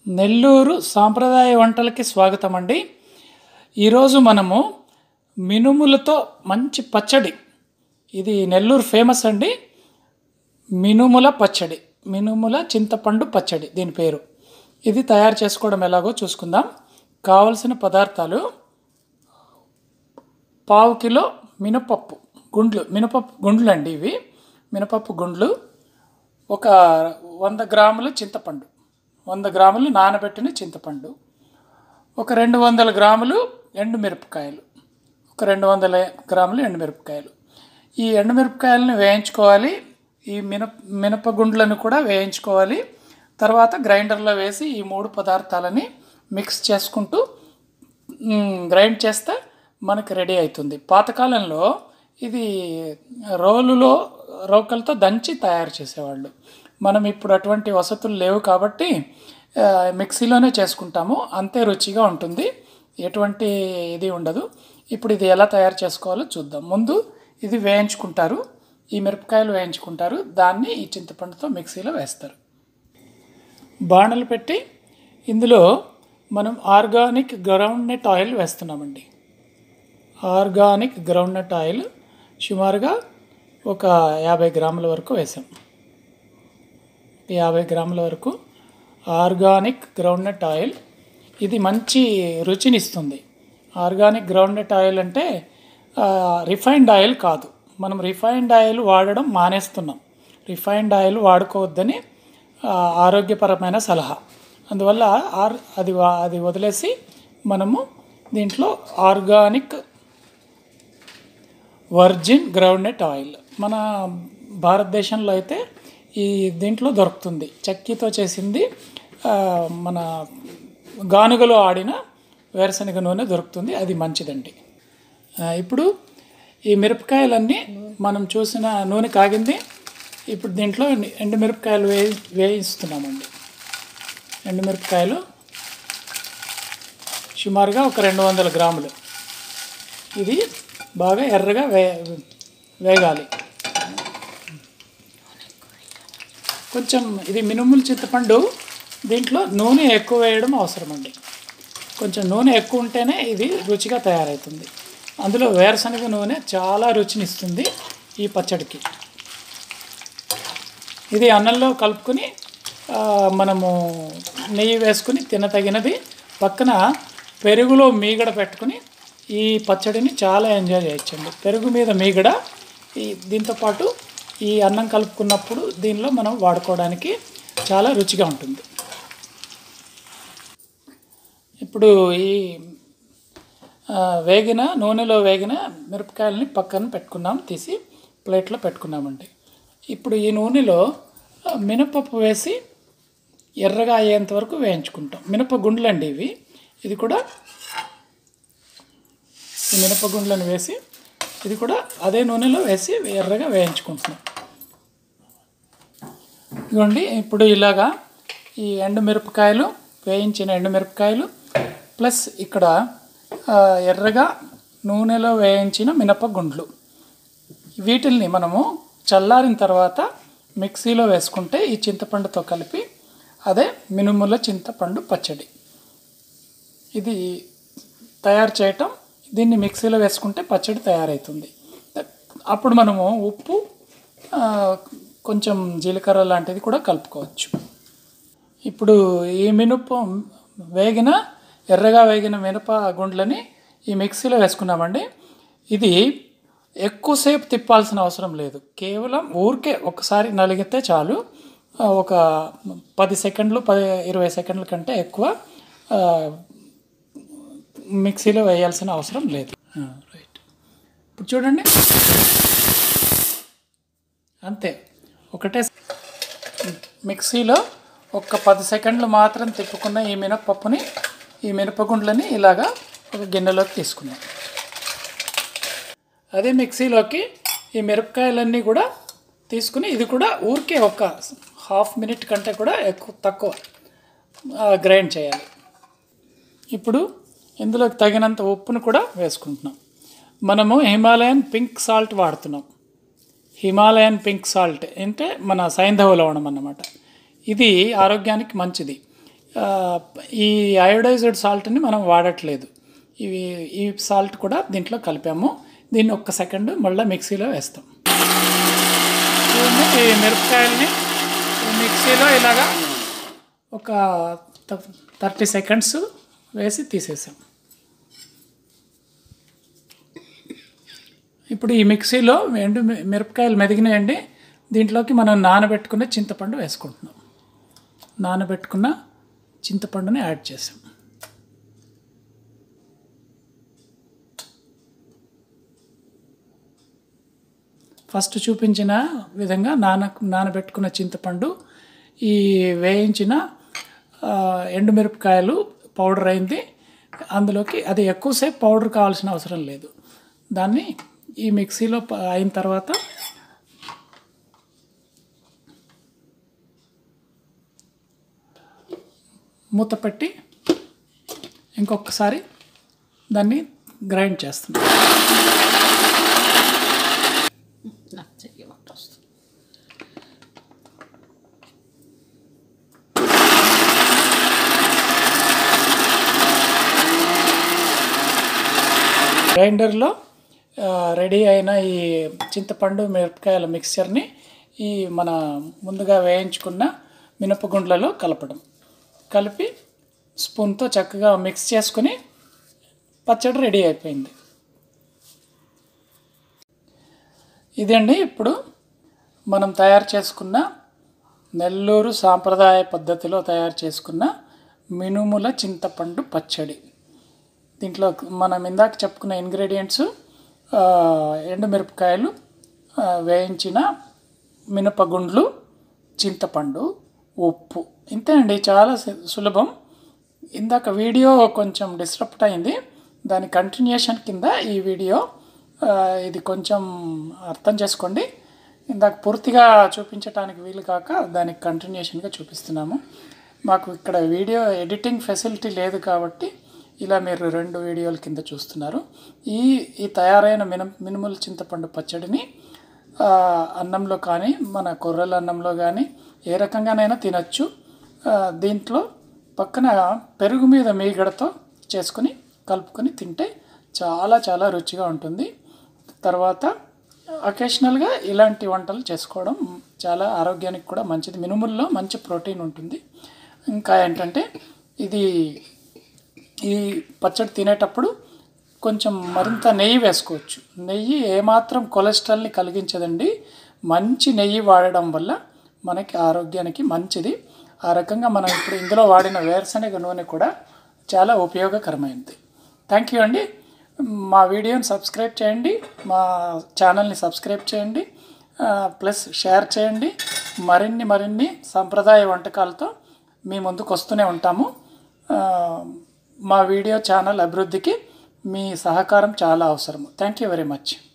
నెల్లూరు సాంప్రదాయ వంటలకి స్వాగతం అండి ఈరోజు మనము మినుములతో మంచి పచ్చడి ఇది నెల్లూరు ఫేమస్ అండి మినుముల పచ్చడి మినుముల చింతపండు పచ్చడి దీని పేరు ఇది తయారు చేసుకోవడం ఎలాగో చూసుకుందాం కావలసిన పదార్థాలు పావు కిలో మినపప్పు గుండ్లు మినపప్పు గుండ్లు అండి ఇవి మినపప్పు గుండ్లు ఒక వంద గ్రాములు చింతపండు వంద గ్రాములు నానబెట్టిన చింతపండు ఒక రెండు వందల గ్రాములు ఎండుమిరపకాయలు ఒక రెండు వందల గ్రాములు ఎండుమిరపకాయలు ఈ ఎండుమిరపకాయలను వేయించుకోవాలి ఈ మినప మినపగుండ్లను కూడా వేయించుకోవాలి తర్వాత గ్రైండర్లో వేసి ఈ మూడు పదార్థాలని మిక్స్ చేసుకుంటూ మ్, గ్రైండ్ చేస్తే మనకి రెడీ అవుతుంది పాతకాలంలో ఇది రోలులో రోకలతో దంచి తయారు చేసేవాళ్ళు మనం ఇప్పుడు అటువంటి వసతులు లేవు కాబట్టి ఆ, మిక్సీలోనే చేసుకుంటాము అంతే రుచిగా ఉంటుంది ఎటువంటి ఇది ఉండదు ఇప్పుడు ఇది ఎలా తయారు చేసుకోవాలో చూద్దాం ముందు ఇది వేయించుకుంటారు ఈ మిరపకాయలు వేయించుకుంటారు దాన్ని ఈ చింతపండుతో మిక్సీలో వేస్తారు బాణలు పెట్టి ఇందులో మనం ఆర్గానిక్ గ్రౌండ్ నట్ ఆయిల్ వేస్తున్నామండి ఆర్గానిక్ గ్రౌండ్ నట్ ఆయిల్ సుమారుగా ఒక యాభై గ్రాముల వరకు వేసాం యాభై గ్రాముల వరకు ఆర్గానిక్ గ్రౌండ్ నట్ ఆయిల్ ఇది మంచి రుచిని ఇస్తుంది ఆర్గానిక్ గ్రౌండ్ నట్ ఆయిల్ అంటే రిఫైన్డ్ ఆయిల్ కాదు మనం రిఫైన్డ్ ఆయిల్ వాడడం మానేస్తున్నాం రిఫైన్డ్ ఆయిల్ వాడుకోవద్దని ఆ, ఆరోగ్యపరమైన సలహా అందువల్ల ఆర్ అది వా- అది వదిలేసి మనము దీంట్లో ఆర్గానిక్ వర్జిన్ గ్రౌండ్నట్ ఆయిల్ మన భారతదేశంలో అయితే ఈ దీంట్లో దొరుకుతుంది చక్కితో చేసింది ఆ, మన గానుగలో ఆడిన వేరుశనగ నూనె దొరుకుతుంది అది మంచిదండి ఆ, ఇప్పుడు ఈ మిరపకాయలన్నీ మనం చూసిన నూనె కాగింది ఇప్పుడు దీంట్లో ఎండు మిరపకాయలు వే వేయిస్తున్నామండి ఎండు మిరపకాయలు సుమారుగా ఒక రెండు వందల గ్రాములు ఇది బాగా ఎర్రగా వే వేగాలి కొంచెం ఇది మినుముల చింతపండు దీంట్లో నూనె ఎక్కువ వేయడం అవసరం అండి కొంచెం నూనె ఎక్కువ ఉంటేనే ఇది రుచిగా తయారవుతుంది అందులో వేరుశనగ నూనె చాలా రుచినిస్తుంది ఈ పచ్చడికి ఇది అన్నంలో కలుపుకొని ఆ, మనము నెయ్యి వేసుకుని తినతగినది పక్కన పెరుగులో మీగడ పెట్టుకుని ఈ పచ్చడిని చాలా ఎంజాయ్ చేయొచ్చండి పెరుగు మీద మీగడ ఈ దీంతో పాటు ఈ అన్నం కలుపుకున్నప్పుడు దీనిలో మనం వాడుకోవడానికి చాలా రుచిగా ఉంటుంది ఇప్పుడు ఈ ఆ, వేగిన నూనెలో వేగిన మిరపకాయలని పక్కన పెట్టుకున్నాం తీసి ప్లేట్లో పెట్టుకున్నామండి ఇప్పుడు ఈ నూనెలో ఆ, మినపప్పు వేసి ఎర్రగా అయ్యేంత వరకు వేయించుకుంటాం మినప గుండ్లండి ఇవి ఇది కూడా ఈ మినప గుండ్లను వేసి ఇది కూడా అదే నూనెలో వేసి ఎర్రగా వేయించుకుంటున్నాం ఇదిగోండి ఇప్పుడు ఇలాగా ఈ ఎండుమిరపకాయలు వేయించిన ఎండుమిరపకాయలు ప్లస్ ఇక్కడ ఆ, ఎర్రగా నూనెలో వేయించిన మినపగుండ్లు వీటిల్ని మనము చల్లారిన తర్వాత మిక్సీలో వేసుకుంటే ఈ చింతపండుతో కలిపి అదే మినుముల చింతపండు పచ్చడి ఇది తయారు చేయటం దీన్ని మిక్సీలో వేసుకుంటే పచ్చడి తయారవుతుంది అప్పుడు మనము ఉప్పు ఆ, కొంచెం జీలకర్ర లాంటిది కూడా కలుపుకోవచ్చు ఇప్పుడు ఈ మినప వేగిన ఎర్రగా వేగిన మినప గుండ్లని ఈ మిక్సీలో వేసుకున్నామండి ఇది ఎక్కువసేపు తిప్పాల్సిన అవసరం లేదు కేవలం ఊరికే ఒకసారి నలిగితే చాలు ఆ, ఒక పది సెకండ్లు పది ఇరవై సెకండ్ల కంటే ఎక్కువ ఆ, మిక్సీలో వేయాల్సిన అవసరం లేదు ఆ, రైట్ ఇప్పుడు చూడండి అంతే ఒకటే మిక్సీలో ఒక పది సెకండ్లు మాత్రం తిప్పుకున్న ఈ మినపప్పుని ఈ మినపగుండ్లని ఇలాగా ఒక గిన్నెలోకి తీసుకున్నాం అదే మిక్సీలోకి ఈ మిరపకాయలన్నీ కూడా తీసుకుని ఇది కూడా ఊరికే ఒక హాఫ్ మినిట్ కంటే కూడా ఎక్కువ తక్కువ గ్రైండ్ చేయాలి ఇప్పుడు ఇందులోకి తగినంత ఉప్పును కూడా వేసుకుంటున్నాం మనము హిమాలయన్ పింక్ సాల్ట్ వాడుతున్నాం హిమాలయన్ పింక్ సాల్ట్ అంటే మన సైంధవ లవణం అన్నమాట ఇది ఆరోగ్యానికి మంచిది ఆ, ఈ అయోడైజ్డ్ సాల్ట్ని మనం వాడట్లేదు ఇవి ఈ సాల్ట్ కూడా దీంట్లో కలిపాము దీన్ని ఒక్క సెకండ్ మళ్ళీ మిక్సీలో వేస్తాం చూడండి ఈ మిరపకాయల్ని ఈ మిక్సీలో ఇలాగా ఒక థర్టీ సెకండ్స్ వేసి తీసేసాం ఇప్పుడు ఈ మిక్సీలో ఎండు మి- మిరపకాయలు మెదిగినాయండి దీంట్లోకి మనం నానబెట్టుకున్న చింతపండు వేసుకుంటున్నాం నానబెట్టుకున్న చింతపండుని యాడ్ చేసాం ఫస్ట్ చూపించిన విధంగా నాన నానబెట్టుకున్న చింతపండు ఈ వేయించిన ఆ, ఎండుమిరపకాయలు పౌడర్ అయింది అందులోకి అది ఎక్కువసేపు పౌడర్ కావాల్సిన అవసరం లేదు దాన్ని ఈ మిక్సీలో ప- అయిన తర్వాత మూత పెట్టి ఇంకొకసారి దాన్ని గ్రైండ్ చేస్తున్నాం నాకు చెయ్యమంట వస్తుంది గ్రైండర్లో ఆ, రెడీ అయిన ఈ చింతపండు మిరపకాయల మిక్చర్ని ఈ మన ముందుగా వేయించుకున్న మినపగుండ్లలో కలపడం కలిపి స్పూన్తో చక్కగా మిక్స్ చేసుకుని పచ్చడి రెడీ అయిపోయింది ఇదండి ఇప్పుడు మనం తయారు చేసుకున్న నెల్లూరు సాంప్రదాయ పద్ధతిలో తయారు చేసుకున్న మినుముల చింతపండు పచ్చడి దీంట్లో మనం ఇందాక చెప్పుకున్న ఇంగ్రీడియంట్స్ ఎండుమిరపకాయలు ఆ, వేయించిన మినపగుండ్లు చింతపండు ఉప్పు ఇంతే అండి చాలా సి- సులభం ఇందాక వీడియో కొంచెం డిస్టర్బ్ అయింది దాని కంటిన్యూషన్ కింద ఈ వీడియో ఆ, ఇది కొంచెం అర్థం చేసుకోండి ఇందాక పూర్తిగా చూపించడానికి వీలు కాక దానికి కంటిన్యూషన్గా చూపిస్తున్నాము మాకు ఇక్కడ వీడియో ఎడిటింగ్ ఫెసిలిటీ లేదు కాబట్టి ఇలా మీరు రెండు వీడియోల కింద చూస్తున్నారు ఈ ఈ తయారైన మిన మినుముల చింతపండు పచ్చడిని ఆ, అన్నంలో కానీ మన కొర్రల అన్నంలో కానీ ఏ రకంగానైనా తినచ్చు ఆ, దీంట్లో పక్కన పెరుగు మీద మీగడతో చేసుకుని కలుపుకొని తింటే చాలా చాలా రుచిగా ఉంటుంది తర్వాత అకేషనల్గా ఇలాంటి వంటలు చేసుకోవడం చాలా ఆరోగ్యానికి కూడా మంచిది మినుముల్లో మంచి ప్రోటీన్ ఉంటుంది ఇంకా ఏంటంటే ఇది ఈ పచ్చడి తినేటప్పుడు కొంచెం మరింత నెయ్యి వేసుకోవచ్చు నెయ్యి ఏమాత్రం కొలెస్ట్రాల్ని కలిగించదండి మంచి నెయ్యి వాడడం వల్ల మనకి ఆరోగ్యానికి మంచిది ఆ రకంగా మనం ఇప్పుడు ఇందులో వాడిన వేరుశనగ నూనె కూడా చాలా ఉపయోగకరమైనది థ్యాంక్ యూ అండి మా వీడియోని సబ్స్క్రైబ్ చేయండి మా ఛానల్ని సబ్స్క్రైబ్ చేయండి ఆ, ప్లస్ షేర్ చేయండి మరిన్ని మరిన్ని సాంప్రదాయ వంటకాలతో మీ ముందుకు వస్తూనే ఉంటాము ఆ, మా వీడియో ఛానల్ అభివృద్ధికి మీ సహకారం చాలా అవసరం థ్యాంక్ యూ వెరీ మచ్